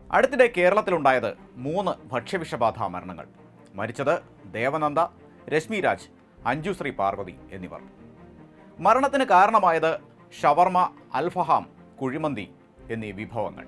അടുത്തിടെ കേരളത്തിലുണ്ടായത് മൂന്ന് ഭക്ഷ്യവിഷബാധ മരണങ്ങൾ മരിച്ചത് ദേവനന്ദ രശ്മി രാജ് അഞ്ജു ശ്രീ പാർവതി എന്നിവർ മരണത്തിന് കാരണമായത് ഷവർമ അൽഫഹാം കുഴിമന്തി എന്നീ വിഭവങ്ങൾ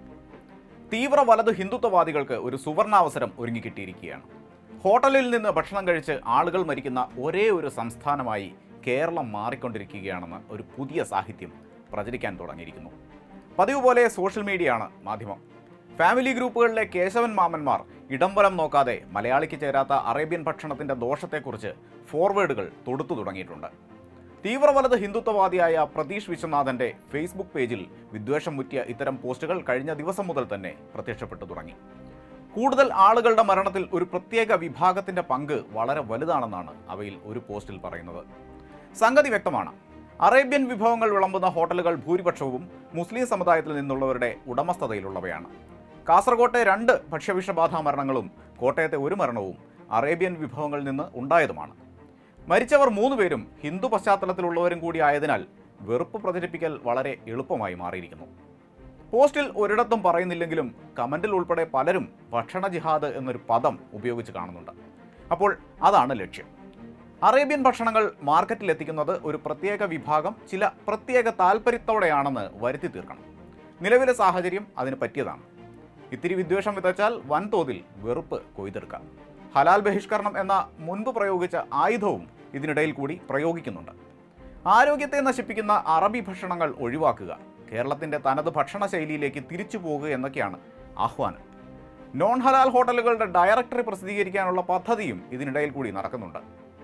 തീവ്ര വലത് ഹിന്ദുത്വവാദികൾക്ക് ഒരു സുവർണാവസരം ഒരുങ്ങിക്കിട്ടിയിരിക്കുകയാണ് ഹോട്ടലിൽ നിന്ന് ഭക്ഷണം കഴിച്ച് ആളുകൾ മരിക്കുന്ന ഒരേ ഒരു സംസ്ഥാനമായി കേരളം മാറിക്കൊണ്ടിരിക്കുകയാണെന്ന് ഒരു പുതിയ സാഹിത്യം പ്രചരിക്കാൻ തുടങ്ങിയിരിക്കുന്നു പതിവ് പോലെ സോഷ്യൽ മീഡിയയാണ് മാധ്യമം ഫാമിലി ഗ്രൂപ്പുകളിലെ കേശവൻ മാമന്മാർ ഇടംവലം നോക്കാതെ മലയാളിക്ക് ചേരാത്ത അറേബ്യൻ ഭക്ഷണത്തിന്റെ ദോഷത്തെക്കുറിച്ച് ഫോർവേഡുകൾ തൊടുത്തു തുടങ്ങിയിട്ടുണ്ട് തീവ്രവലത് ഹിന്ദുത്വവാദിയായ പ്രതീഷ് വിശ്വനാഥന്റെ ഫേസ്ബുക്ക് പേജിൽ വിദ്വേഷം മുറ്റിയ ഇത്തരം പോസ്റ്റുകൾ കഴിഞ്ഞ ദിവസം മുതൽ തന്നെ പ്രത്യക്ഷപ്പെട്ടു തുടങ്ങി കൂടുതൽ ആളുകളുടെ മരണത്തിൽ ഒരു പ്രത്യേക വിഭാഗത്തിന്റെ പങ്ക് വളരെ വലുതാണെന്നാണ് അവയിൽ ഒരു പോസ്റ്റിൽ പറയുന്നത് സംഗതി വ്യക്തമാണ് അറേബ്യൻ വിഭവങ്ങൾ വിളമ്പുന്ന ഹോട്ടലുകൾ ഭൂരിപക്ഷവും മുസ്ലിം സമുദായത്തിൽ നിന്നുള്ളവരുടെ ഉടമസ്ഥതയിലുള്ളവയാണ് കാസർകോട്ടെ രണ്ട് ഭക്ഷ്യവിഷബാധ മരണങ്ങളും കോട്ടയത്തെ ഒരു മരണവും അറേബ്യൻ വിഭവങ്ങളിൽ നിന്ന് ഉണ്ടായതുമാണ് മരിച്ചവർ മൂന്ന് പേരും ഹിന്ദു പശ്ചാത്തലത്തിലുള്ളവരും കൂടി ആയതിനാൽ വെറുപ്പ് പ്രചരിപ്പിക്കൽ വളരെ എളുപ്പമായി മാറിയിരിക്കുന്നു പോസ്റ്റിൽ ഒരിടത്തും പറയുന്നില്ലെങ്കിലും കമന്റിൽ ഉൾപ്പെടെ പലരും ഭക്ഷണ ജിഹാദ് എന്നൊരു പദം ഉപയോഗിച്ച് കാണുന്നുണ്ട് അപ്പോൾ അതാണ് ലക്ഷ്യം അറേബ്യൻ ഭക്ഷണങ്ങൾ മാർക്കറ്റിൽ എത്തിക്കുന്നത് ഒരു പ്രത്യേക വിഭാഗം ചില പ്രത്യേക താല്പര്യത്തോടെയാണെന്ന് വരുത്തി തീർക്കണം നിലവിലെ സാഹചര്യം അതിന് പറ്റിയതാണ് ഇത്തിരി വിദ്വേഷം വിതച്ചാൽ വൻതോതിൽ വെറുപ്പ് കൊയ്തെടുക്കാം ഹലാൽ ബഹിഷ്കരണം എന്ന മുൻപ് പ്രയോഗിച്ച ആയുധവും ഇതിനിടയിൽ കൂടി പ്രയോഗിക്കുന്നുണ്ട് ആരോഗ്യത്തെ നശിപ്പിക്കുന്ന അറബി ഭക്ഷണങ്ങൾ ഒഴിവാക്കുക കേരളത്തിന്റെ തനത് ഭക്ഷണ ശൈലിയിലേക്ക് തിരിച്ചു പോകുക എന്നൊക്കെയാണ് ആഹ്വാനം നോൺ ഹലാൽ ഹോട്ടലുകളുടെ ഡയറക്ടറി പ്രസിദ്ധീകരിക്കാനുള്ള പദ്ധതിയും ഇതിനിടയിൽ കൂടി നടക്കുന്നുണ്ട്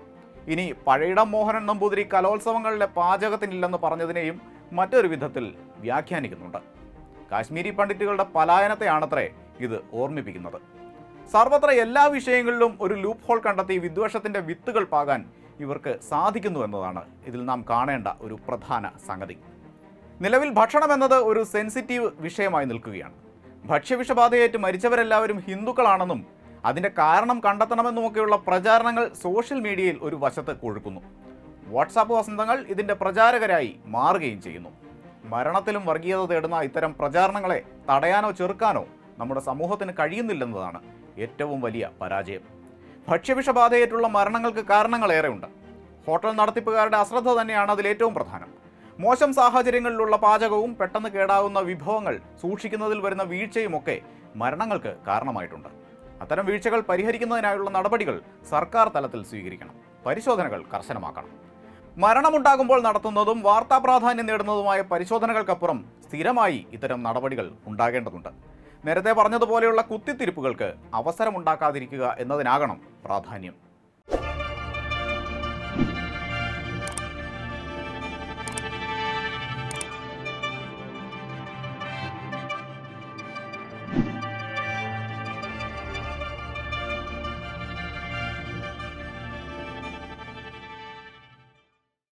ഇനി പഴയിടം മോഹനൻ നമ്പൂതിരി കലോത്സവങ്ങളിലെ പാചകത്തിനില്ലെന്ന് പറഞ്ഞതിനെയും മറ്റൊരു വിധത്തിൽ വ്യാഖ്യാനിക്കുന്നുണ്ട് കാശ്മീരി പണ്ഡിറ്റുകളുടെ പലായനത്തെയാണത്രേ ഇത് ഓർമ്മിപ്പിക്കുന്നത് സർവത്ര എല്ലാ വിഷയങ്ങളിലും ഒരു ലൂപ്പ് ഹോൾ കണ്ടെത്തി വിദ്വേഷത്തിന്റെ വിത്തുകൾ പാകാൻ ഇവർക്ക് സാധിക്കുന്നു എന്നതാണ് ഇതിൽ നാം കാണേണ്ട ഒരു പ്രധാന സംഗതി നിലവിൽ ഭക്ഷണം എന്നത് ഒരു സെൻസിറ്റീവ് വിഷയമായി നിൽക്കുകയാണ് ഭക്ഷ്യവിഷബാധയേറ്റ് മരിച്ചവരെല്ലാവരും ഹിന്ദുക്കളാണെന്നും അതിന്റെ കാരണം കണ്ടെത്തണമെന്നുമൊക്കെയുള്ള പ്രചാരണങ്ങൾ സോഷ്യൽ മീഡിയയിൽ ഒരു വശത്ത് കൊഴുക്കുന്നു വാട്സാപ്പ് വസന്തങ്ങൾ ഇതിന്റെ പ്രചാരകരായി മാറുകയും ചെയ്യുന്നു മരണത്തിലും വർഗീയത തേടുന്ന ഇത്തരം പ്രചാരണങ്ങളെ തടയാനോ ചെറുക്കാനോ നമ്മുടെ സമൂഹത്തിന് കഴിയുന്നില്ലെന്നതാണ് ഏറ്റവും വലിയ പരാജയം ഭക്ഷ്യവിഷബാധയേറ്റുള്ള മരണങ്ങൾക്ക് കാരണങ്ങളേറെയുണ്ട് ഹോട്ടൽ നടത്തിപ്പുകാരുടെ അശ്രദ്ധ തന്നെയാണ് അതിൽ ഏറ്റവും പ്രധാനം മോശം സാഹചര്യങ്ങളിലുള്ള പാചകവും പെട്ടെന്ന് കേടാവുന്ന വിഭവങ്ങൾ സൂക്ഷിക്കുന്നതിൽ വരുന്ന വീഴ്ചയുമൊക്കെ മരണങ്ങൾക്ക് കാരണമായിട്ടുണ്ട് അത്തരം വീഴ്ചകൾ പരിഹരിക്കുന്നതിനായുള്ള നടപടികൾ സർക്കാർ തലത്തിൽ സ്വീകരിക്കണം പരിശോധനകൾ കർശനമാക്കണം മരണമുണ്ടാകുമ്പോൾ നടത്തുന്നതും വാർത്താ പ്രാധാന്യം നേടുന്നതുമായ പരിശോധനകൾക്കപ്പുറം സ്ഥിരമായി ഇത്തരം നടപടികൾ ഉണ്ടാകേണ്ടതുണ്ട് നേരത്തെ പറഞ്ഞതുപോലെയുള്ള കുത്തിത്തിരിപ്പുകൾക്ക് അവസരമുണ്ടാക്കാതിരിക്കുക എന്നതിനാകണം പ്രാധാന്യം